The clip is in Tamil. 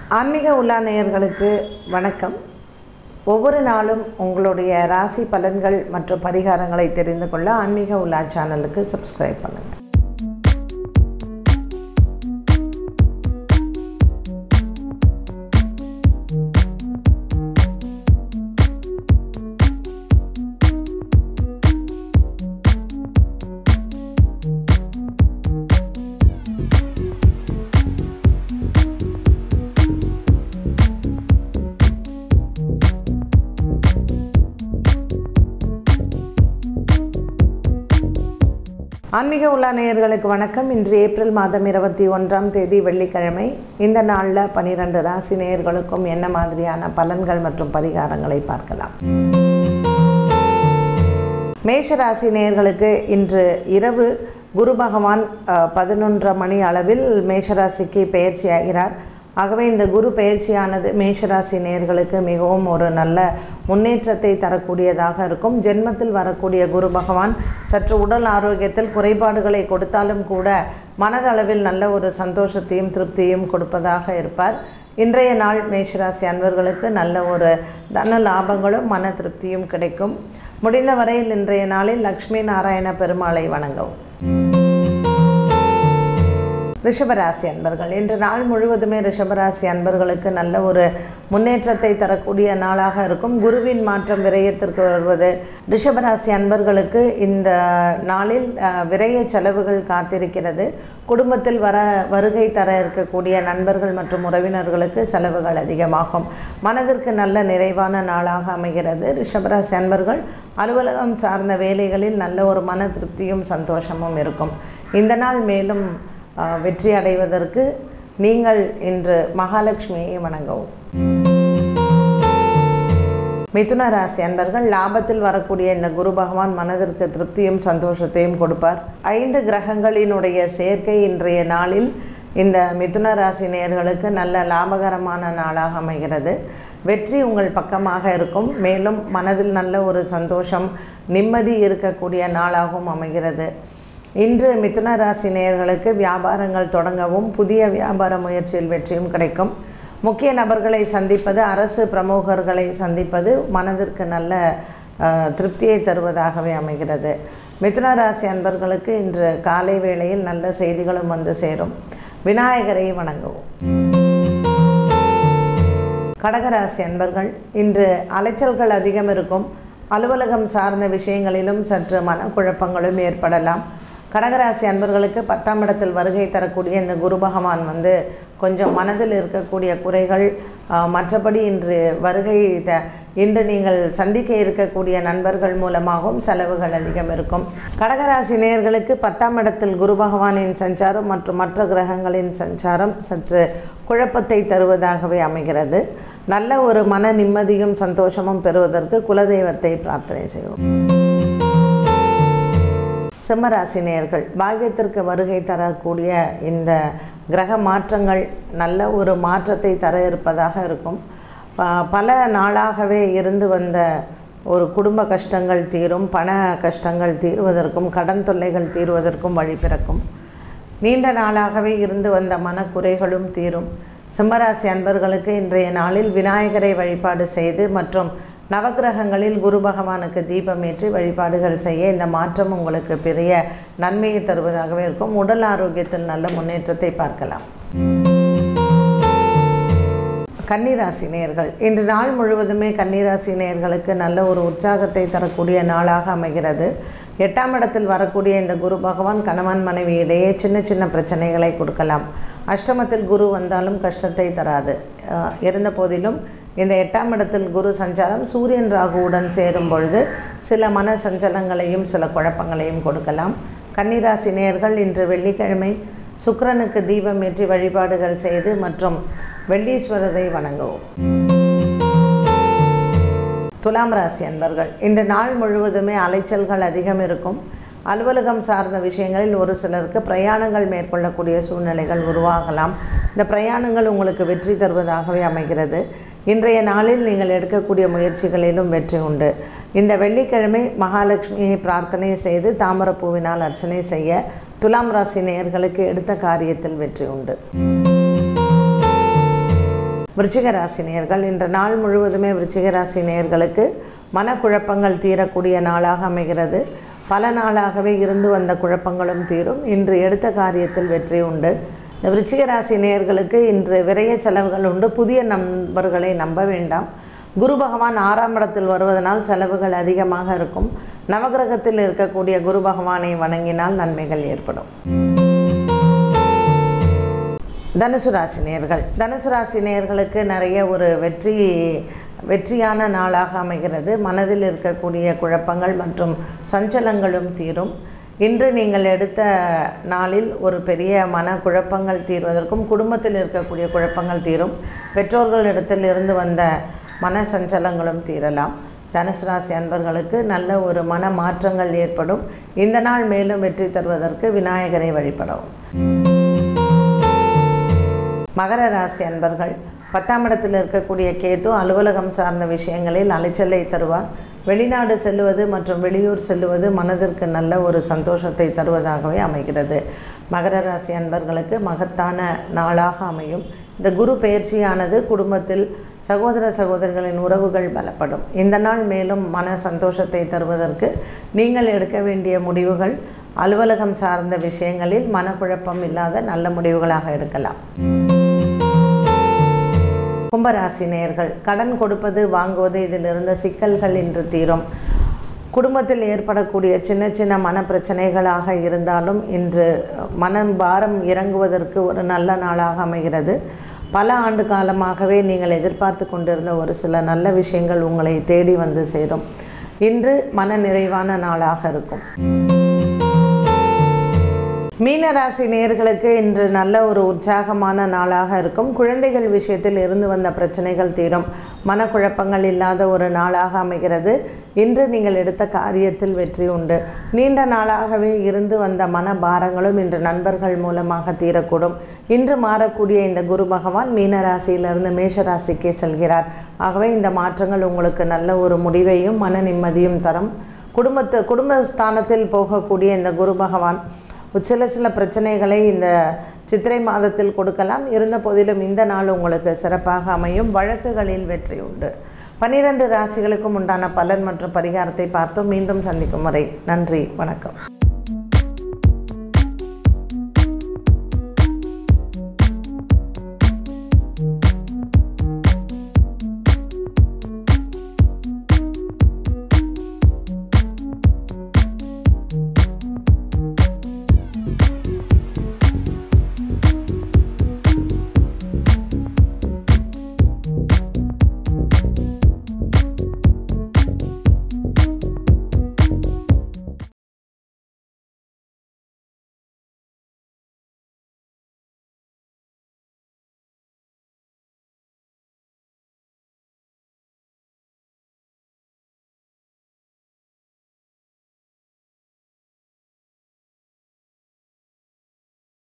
ஆன்மீக உலா நேயர்களுக்கு வணக்கம் ஒவ்வொரு நாளும் உங்களுடைய ராசி பலன்கள் மற்றும் பரிகாரங்களை தெரிந்து கொள்ள ஆன்மீக உலா சேனலுக்கு சப்ஸ்கிரைப் பண்ணுங்கள் ஆன்மீக உலா நேயர்களுக்கு வணக்கம் இன்று ஏப்ரல் மாதம் இருபத்தி ஒன்றாம் தேதி வெள்ளிக்கிழமை இந்த நாளில் பனிரெண்டு ராசி நேயர்களுக்கும் என்ன மாதிரியான பலன்கள் மற்றும் பரிகாரங்களை பார்க்கலாம் மேஷ ராசி நேயர்களுக்கு இன்று இரவு குரு பகவான் பதினொன்றரை மணி அளவில் மேஷராசிக்கு பயிற்சியாகிறார் ஆகவே இந்த குரு பயிற்சியானது மேஷராசி நேயர்களுக்கு மிகவும் ஒரு நல்ல முன்னேற்றத்தை தரக்கூடியதாக இருக்கும் ஜென்மத்தில் வரக்கூடிய குரு பகவான் சற்று உடல் ஆரோக்கியத்தில் குறைபாடுகளை கொடுத்தாலும் கூட மனதளவில் நல்ல ஒரு சந்தோஷத்தையும் திருப்தியும் கொடுப்பதாக இருப்பார் இன்றைய நாள் மேஷராசி அன்பர்களுக்கு நல்ல ஒரு தன லாபங்களும் மன திருப்தியும் கிடைக்கும் முடிந்த வரையில் இன்றைய நாளில் லக்ஷ்மி நாராயண பெருமாளை வணங்கவும் ரிஷபராசி அன்பர்கள் இன்று நாள் முழுவதுமே ரிஷபராசி அன்பர்களுக்கு நல்ல ஒரு முன்னேற்றத்தை தரக்கூடிய நாளாக இருக்கும் குருவின் மாற்றம் விரயத்திற்கு வருவது ரிஷபராசி அன்பர்களுக்கு இந்த நாளில் அஹ், விரய செலவுகள் காத்திருக்கிறது குடும்பத்தில் வர வருகை தர இருக்கக்கூடிய நண்பர்கள் மற்றும் உறவினர்களுக்கு செலவுகள் அதிகமாகும் மனதிற்கு நல்ல நிறைவான நாளாக அமைகிறது ரிஷபராசி அன்பர்கள் அலுவலகம் சார்ந்த வேலைகளில் நல்ல ஒரு மன திருப்தியும் சந்தோஷமும் இருக்கும் இந்த நாள் மேலும் ஆஹ், வெற்றி அடைவதற்கு நீங்கள் இன்று மகாலட்சுமியை வணங்கவும் மிதுன ராசி அன்பர்கள் லாபத்தில் வரக்கூடிய இந்த குரு பகவான் மனதிற்கு திருப்தியும் சந்தோஷத்தையும் கொடுப்பார் ஐந்து கிரகங்களினுடைய சேர்க்கை இன்றைய நாளில் இந்த மிதுன ராசி நேயர்களுக்கு நல்ல லாபகரமான நாளாக அமைகிறது வெற்றி உங்கள் பக்கமாக இருக்கும் மேலும் மனதில் நல்ல ஒரு சந்தோஷம் நிம்மதி இருக்கக்கூடிய நாளாகவும் அமைகிறது இன்று மிதுன ராசி நேயர்களுக்கு வியாபாரங்கள் தொடங்கவும் புதிய வியாபார முயற்சியில் வெற்றியும் கிடைக்கும் முக்கிய நபர்களை சந்திப்பது அரசு பிரமுகர்களை சந்திப்பது மனதிற்கு நல்ல அஹ், திருப்தியை தருவதாகவே அமைகிறது மிதுன ராசி அன்பர்களுக்கு இன்று காலை வேளையில் நல்ல செய்திகளும் வந்து சேரும் விநாயகரை வணங்கவும் கடகராசி அன்பர்கள் இன்று அலைச்சல்கள் அதிகம் இருக்கும் அலுவலகம் சார்ந்த விஷயங்களிலும் சற்று மனக்குழப்பங்களும் ஏற்படலாம் கடகராசி அன்பர்களுக்கு பத்தாம் இடத்தில் வருகை தரக்கூடிய இந்த குரு பகவான் வந்து கொஞ்சம் மனதில் இருக்கக்கூடிய குறைகள் ஆஹ், மற்றபடி இன்று வருகை த இன்று நீங்கள் சந்திக்க இருக்கக்கூடிய நண்பர்கள் மூலமாகவும் செலவுகள் அதிகம் இருக்கும் கடகராசி நேயர்களுக்கு பத்தாம் இடத்தில் குரு பகவானின் சஞ்சாரம் மற்றும் மற்ற கிரகங்களின் சஞ்சாரம் சற்று குழப்பத்தை தருவதாகவே அமைகிறது நல்ல ஒரு மன நிம்மதியும் சந்தோஷமும் பெறுவதற்கு குலதெய்வத்தை பிரார்த்தனை செய்வோம் சிம்மராசி நேயர்கள் பாக்கியத்திற்கு வருகை தரக்கூடிய இந்த கிரக மாற்றங்கள் நல்ல ஒரு மாற்றத்தை தர இருப்பதாக இருக்கும் ப- பல நாளாகவே இருந்து வந்த ஒரு குடும்ப கஷ்டங்கள் தீரும் பண கஷ்டங்கள் தீர்வதற்கும் கடன் தொல்லைகள் தீர்வதற்கும் வழி பிறக்கும் நீண்ட நாளாகவே இருந்து வந்த மனக்குறைகளும் தீரும் சிம்மராசி அன்பர்களுக்கு இன்றைய நாளில் விநாயகரை வழிபாடு செய்து மற்றும் நவக்கிரகங்களில் குரு பகவானுக்கு தீபமேற்றி வழிபாடுகள் செய்ய இந்த மாற்றம் உங்களுக்கு பெரிய நன்மையை தருவதாகவே இருக்கும் உடல் ஆரோக்கியத்தில் நல்ல முன்னேற்றத்தை பார்க்கலாம் கன்னிராசி நேயர்கள் இன்று நாள் முழுவதுமே கன்னிராசி நேயர்களுக்கு நல்ல ஒரு உற்சாகத்தை தரக்கூடிய நாளாக அமைகிறது எட்டாம் இடத்தில் வரக்கூடிய இந்த குரு பகவான் கணவன் மனைவி இடையே சின்ன சின்ன பிரச்சனைகளை கொடுக்கலாம் அஷ்டமத்தில் குரு வந்தாலும் கஷ்டத்தை தராது அஹ், இருந்த போதிலும் இந்த எட்டாம் இடத்தில் குரு சஞ்சாரம் சூரியன் ராகுவுடன் சேரும் பொழுது சில மன சஞ்சலங்களையும் சில குழப்பங்களையும் கொடுக்கலாம் கன்னிராசி நேயர்கள் இன்று வெள்ளிக்கிழமை சுக்கிரனுக்கு தீபம் ஏற்றி வழிபாடுகள் செய்து மற்றும் வெள்ளீஸ்வரரை வணங்கவும் துலாம் ராசி அன்பர்கள் இன்று நாள் முழுவதுமே அலைச்சல்கள் அதிகம் இருக்கும் அலுவலகம் சார்ந்த விஷயங்களில் ஒரு சிலருக்கு பிரயாணங்கள் மேற்கொள்ளக்கூடிய சூழ்நிலைகள் உருவாகலாம் இந்த பிரயாணங்கள் உங்களுக்கு வெற்றி தருவதாகவே அமைகிறது இன்றைய நாளில் நீங்கள் எடுக்கக்கூடிய முயற்சிகளிலும் வெற்றி உண்டு இந்த வெள்ளிக்கிழமை மகாலட்சுமியை பிரார்த்தனை செய்து தாமரப்பூவினால் அர்ச்சனை செய்ய துலாம் ராசி நேயர்களுக்கு எடுத்த காரியத்தில் வெற்றி உண்டு விருச்சிக ராசி நேயர்கள் இன்று நாள் முழுவதுமே விருச்சிக ராசி நேயர்களுக்கு மனக்குழப்பங்கள் தீரக்கூடிய நாளாக அமைகிறது பல நாளாகவே இருந்து வந்த குழப்பங்களும் தீரும் இன்று எடுத்த காரியத்தில் வெற்றி உண்டு இந்த விருச்சிக ராசி நேயர்களுக்கு இன்று விரைய செலவுகள் உண்டு புதிய நண்பர்களை நம்ப வேண்டாம் குரு பகவான் ஆறாம் இடத்தில் வருவதனால் செலவுகள் அதிகமாக இருக்கும் நவகிரகத்தில் இருக்கக்கூடிய குரு பகவானை வணங்கினால் நன்மைகள் ஏற்படும் தனுசு ராசி நேயர்கள் தனுசு ராசி நேயர்களுக்கு நிறைய ஒரு வெற்றி வெற்றியான நாளாக அமைகிறது மனதில் இருக்கக்கூடிய குழப்பங்கள் மற்றும் சஞ்சலங்களும் தீரும் இன்று நீங்கள் எடுத்த நாளில் ஒரு பெரிய மன குழப்பங்கள் தீர்வதற்கும் குடும்பத்தில் இருக்கக்கூடிய குழப்பங்கள் தீரும் பெற்றோர்களிடத்தில் இருந்து வந்த மன சஞ்சலங்களும் தீரலாம் தனுசு ராசி அன்பர்களுக்கு நல்ல ஒரு மன மாற்றங்கள் ஏற்படும் இந்த நாள் மேலும் வெற்றி தருவதற்கு விநாயகரை வழிபடவும் மகர ராசி அன்பர்கள் பத்தாம் இடத்தில் இருக்கக்கூடிய கேது அலுவலகம் சார்ந்த விஷயங்களில் அலைச்சலை தருவார் வெளிநாடு செல்லுவது மற்றும் வெளியூர் செல்லுவது மனதிற்கு நல்ல ஒரு சந்தோஷத்தை தருவதாகவே அமைகிறது மகர ராசி அன்பர்களுக்கு மகத்தான நாளாக அமையும் இந்த குரு பயிற்சியானது குடும்பத்தில் சகோதர சகோதரிகளின் உறவுகள் பலப்படும் இந்த நாள் மேலும் மன சந்தோஷத்தை தருவதற்கு நீங்கள் எடுக்க வேண்டிய முடிவுகள் அலுவலகம் சார்ந்த விஷயங்களில் மனக்குழப்பம் இல்லாத நல்ல முடிவுகளாக எடுக்கலாம் கும்பராசி நேயர்கள் கடன் கொடுப்பது வாங்குவது இதில் இருந்த சிக்கல்கள் இன்று தீரும் குடும்பத்தில் ஏற்படக்கூடிய சின்ன சின்ன மன பிரச்சனைகளாக இருந்தாலும் இன்று மனம் பாரம் இறங்குவதற்கு ஒரு நல்ல நாளாக அமைகிறது பல ஆண்டு காலமாகவே நீங்கள் எதிர்பார்த்து கொண்டிருந்த ஒரு சில நல்ல விஷயங்கள் உங்களை தேடி வந்து சேரும் இன்று மன நிறைவான நாளாக இருக்கும் மீனராசி நேர்களுக்கு இன்று நல்ல ஒரு உற்சாகமான நாளாக இருக்கும் குழந்தைகள் விஷயத்தில் இருந்து வந்த பிரச்சனைகள் தீரும் மனக்குழப்பங்கள் இல்லாத ஒரு நாளாக அமைகிறது இன்று நீங்கள் எடுத்த காரியத்தில் வெற்றி உண்டு நீண்ட நாளாகவே இருந்து வந்த மன பாரங்களும் இன்று நண்பர்கள் மூலமாக தீரக்கூடும் இன்று மாறக்கூடிய இந்த குரு பகவான் மீனராசியிலிருந்து மேஷராசிக்கே செல்கிறார் ஆகவே இந்த மாற்றங்கள் உங்களுக்கு நல்ல ஒரு முடிவையும் மன நிம்மதியும் தரும் குடும்பத்து குடும்பஸ்தானத்தில் போகக்கூடிய இந்த குரு பகவான் சில சில பிரச்சனைகளை இந்த சித்திரை மாதத்தில் கொடுக்கலாம் இருந்த போதிலும் இந்த நாள் உங்களுக்கு சிறப்பாக அமையும் வழக்குகளில் வெற்றி உண்டு பனிரெண்டு ராசிகளுக்கும் உண்டான பலன் மற்றும் பரிகாரத்தை பார்த்தோம் மீண்டும் சந்திக்கும் வரை நன்றி வணக்கம்